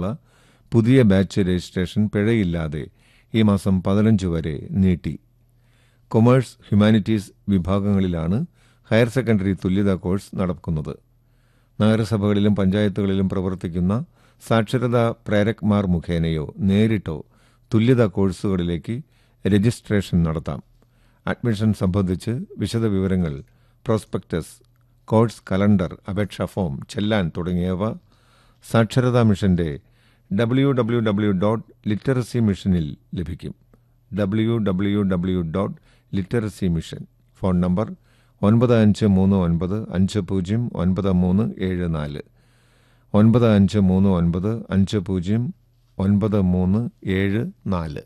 പുതിയ batch registration പിഴയില്ലാതെ ഈ മാസം പതിനഞ്ച് വരെ നീട്ടി കൊമേഴ്സ് ഹ്യൂമാനിറ്റീസ് വിഭാഗങ്ങളിലാണ് ഹയർ സെക്കൻഡറി തുല്യതാ കോഴ്സ് നടക്കുന്നത് നഗരസഭകളിലും പഞ്ചായത്തുകളിലും പ്രവർത്തിക്കുന്ന സാക്ഷരതാ പ്രേരക്മാർ മുഖേനയോ നേരിട്ടോ തുല്യതാ കോഴ്സുകളിലേക്ക് രജിസ്ട്രേഷൻ നടത്താം അഡ്മിഷൻ സംബന്ധിച്ച് വിശദവിവരങ്ങൾ പ്രോസ്പെക്ടസ് കോഴ്സ് കലണ്ടർ അപേക്ഷാ ഫോം ചെല്ലാൻ തുടങ്ങിയവ സാക്ഷരതാ മിഷന്റെ W W W dot literacy മിഷനിൽ ലഭിക്കും W W W dot literacy mission phone number ഒൻപത് അഞ്ച് മൂന്ന് ഒൻപത് അഞ്ച് പൂജ്യം ഒൻപത് മൂന്ന് ഏഴ് നാല് ഒൻപത് അഞ്ച് മൂന്ന് ഒൻപത് അഞ്ച് പൂജ്യം ഒൻപത് മൂന്ന് ഏഴ് നാല്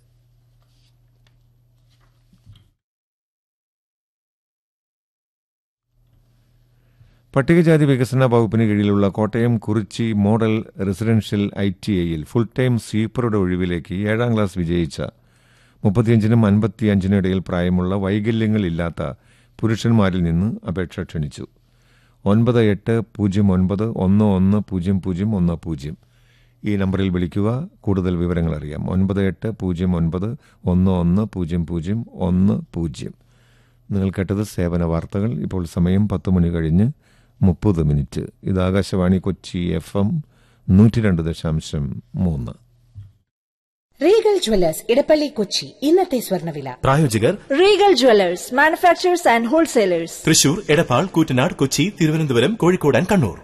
പട്ടികജാതി വികസന വകുപ്പിന് കീഴിലുള്ള Kottayam Kurichi model residential I T ഐയിൽ ഫുൾ ടൈം സ്വീപ്പറുടെ ഒഴിവിലേക്ക് ഏഴാം ക്ലാസ് വിജയിച്ച മുപ്പത്തിയഞ്ചിനും അൻപത്തിയഞ്ചിനും ഇടയിൽ പ്രായമുള്ള വൈകല്യങ്ങളില്ലാത്ത പുരുഷന്മാരിൽ നിന്ന് അപേക്ഷ ക്ഷണിച്ചു ഒൻപത് എട്ട് പൂജ്യം ഒൻപത് ഒന്ന് ഒന്ന് പൂജ്യം പൂജ്യം ഒന്ന് പൂജ്യം ഈ നമ്പറിൽ വിളിക്കുക കൂടുതൽ വിവരങ്ങൾ അറിയാം ഒൻപത് എട്ട് പൂജ്യം ഒൻപത് ഒന്ന് ഒന്ന് പൂജ്യം പൂജ്യം ഒന്ന് പൂജ്യം നിങ്ങൾ കേട്ടത് സേവന വാർത്തകൾ ഇപ്പോൾ സമയം പത്ത് മണി കഴിഞ്ഞ് മുപ്പത് മിനിറ്റ് ഇത് ആകാശവാണി കൊച്ചി എഫ് എം നൂറ്റി രണ്ട് ദശാംശം മൂന്ന് റീഗൽ ജ്വല്ലേഴ്സ് ഇടപ്പള്ളി കൊച്ചി ഇന്നത്തെ സ്വർണ്ണവില പ്രായോജകർ Regal Jewelers, manufacturers and wholesalers. Thrissur Edappal Koottanad Kochi Thiruvananthapuram Kozhikode and Kannur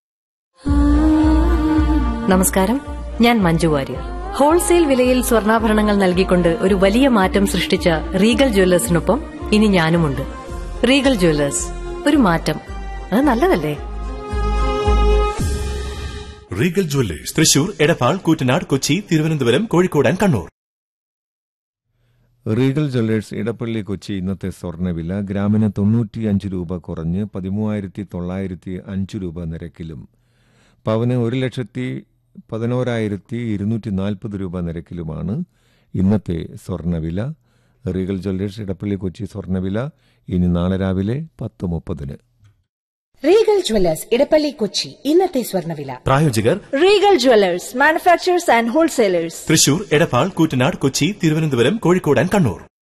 നമസ്കാരം ഞാൻ മഞ്ജു വാര്യർ ഹോൾസെയിൽ വിലയിൽ സ്വർണ്ണാഭരണങ്ങൾ നൽകിക്കൊണ്ട് ഒരു വലിയ മാറ്റം സൃഷ്ടിച്ച റീഗൽ ജ്വല്ലേഴ്സിനൊപ്പം ഇനി ഞാനുമുണ്ട് റീഗൽ ജ്വല്ലേഴ്സ് ഒരു മാറ്റം അത് നല്ലതല്ലേ Regal jewellers Thrissur Edappal Koottanad Kochi Thiruvananthapuram Kozhikode and Kannur Regal jewellers Edappally Kochi ഇന്നത്തെ സ്വർണ്ണവില ഗ്രാമിന് തൊണ്ണൂറ്റിയഞ്ച് രൂപ കുറഞ്ഞ് പതിമൂവായിരത്തി തൊള്ളായിരത്തി അഞ്ച് രൂപ നിരക്കിലും പവന് ഒരു ലക്ഷത്തി പതിനോരായിരത്തി ഇരുന്നൂറ്റി നാൽപ്പത് രൂപ നിരക്കിലുമാണ് ഇന്നത്തെ സ്വർണ്ണവില റീഗൽ ജ്വല്ലേഴ്സ് ഇടപ്പള്ളി കൊച്ചി സ്വർണ്ണവില ഇനി നാളെ രാവിലെ പത്ത് മുപ്പതിന് റീഗൽ ജ്വല്ലേഴ്സ് ഇടപ്പള്ളി കൊച്ചി ഇന്നത്തെ സ്വർണ്ണവില പ്രായോജകർ Regal Jewelers, manufacturers and wholesalers. Thrissur Edappal Koottanad Kochi Thiruvananthapuram Kozhikode and Kannur